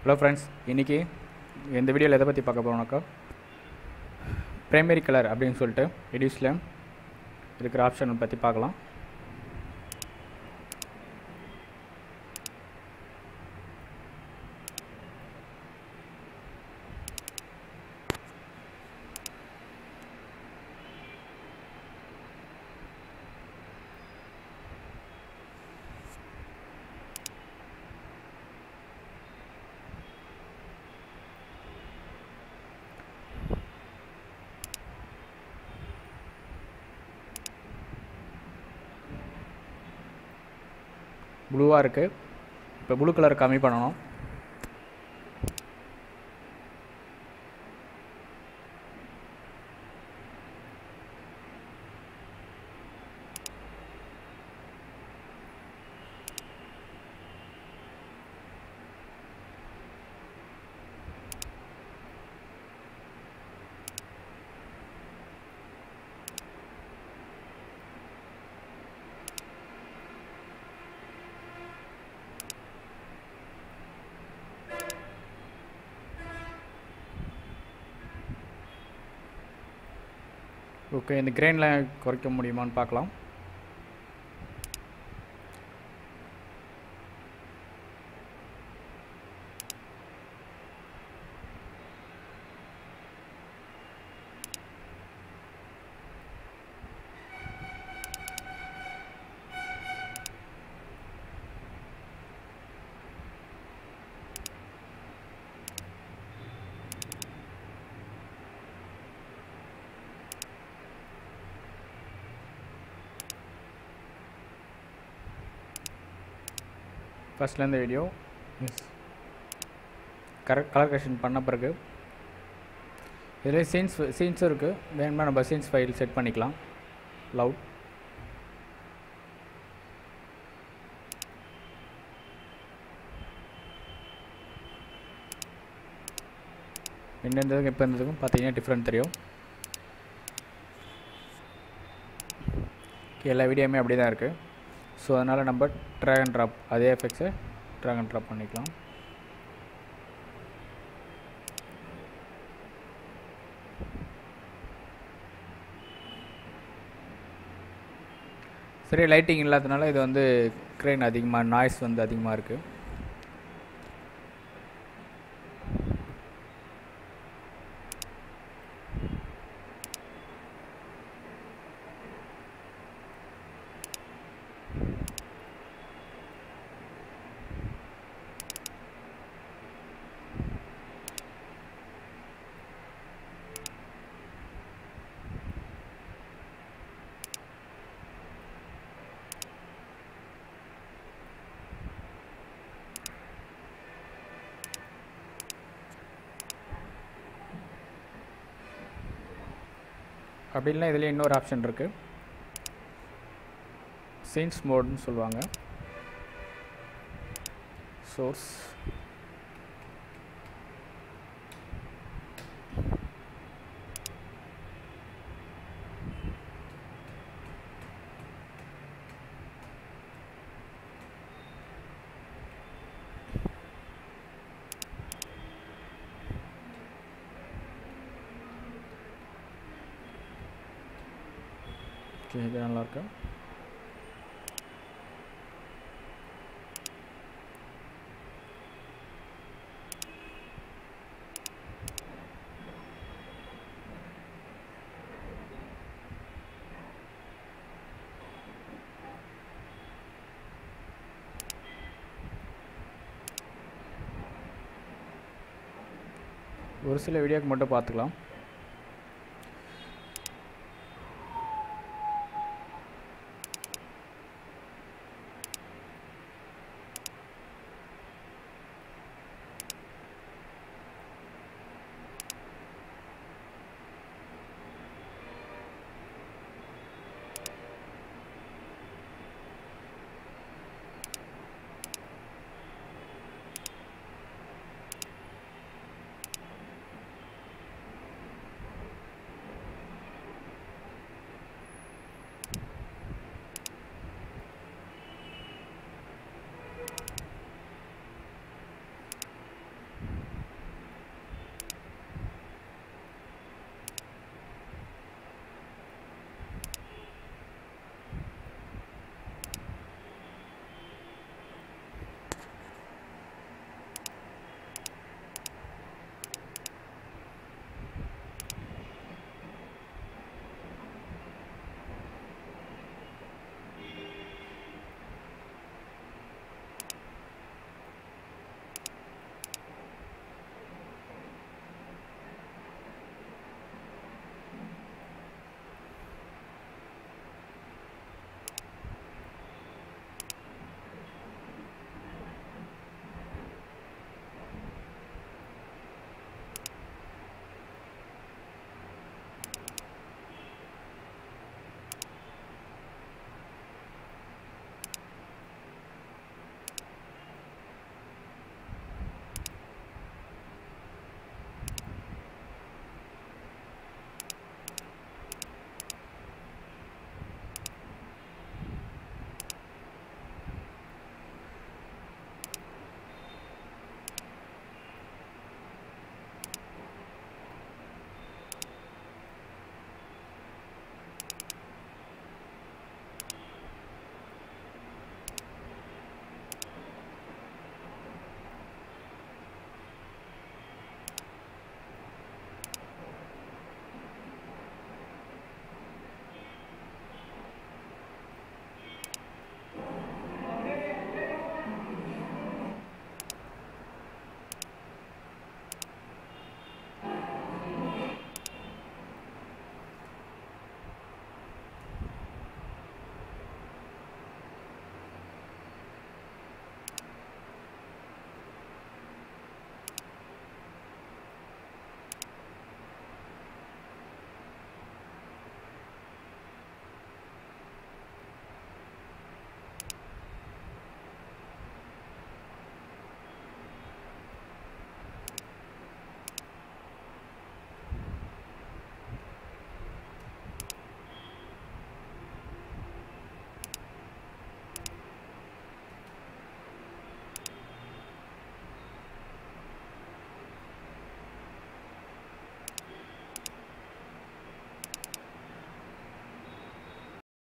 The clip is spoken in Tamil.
ஹலோ ஃப்ரெண்ட்ஸ் இன்றைக்கி இந்த வீடியோவில் எதை பற்றி பார்க்க போகிறோம்னாக்கா ப்ரைமரி கலர் அப்படின்னு சொல்லிட்டு எடியூஸில் இருக்கிற ஆப்ஷனை பற்றி பார்க்கலாம் ப்ளூவாக இருக்குது இப்போ ப்ளூ கலர் கம்மி பண்ணணும் ஓகே இந்த கிரெயினில் குறைக்க முடியுமான்னு பார்க்கலாம் ஃபஸ்ட்லேருந்து video yes correct colour correction பண்ண பிறகு இதில் சீன்ஸ் சீன்ஸும் இருக்குது வேணுமா நம்ம சீன்ஸ் ஃபைல் செட் பண்ணிக்கலாம் லவுட் என்னதுக்கும் இப்போ இருந்ததுக்கும் பார்த்தீங்கன்னா டிஃப்ரெண்ட் தெரியும் எல்லா வீடியோவுமே அப்படி தான் இருக்குது ஸோ அதனால் நம்ம ட்ராக் அண்ட் ட்ராப் அதே எஃபெக்ட்ஸை ட்ராக் அண்ட் ட்ராப் பண்ணிக்கலாம் சரி லைட்டிங் இல்லாதனால இது வந்து க்ரெயின் அதிகமாக நாய்ஸ் வந்து அதிகமாக இருக்குது அப்படி இல்லை இதில் இன்னொரு ஆப்ஷன் இருக்குது சீன்ஸ் மோட்னு சொல்லுவாங்க சோர்ஸ் ஓகே இது நல்லாயிருக்கு ஒரு சில வீடியோக்கு மட்டும் பார்த்துக்கலாம்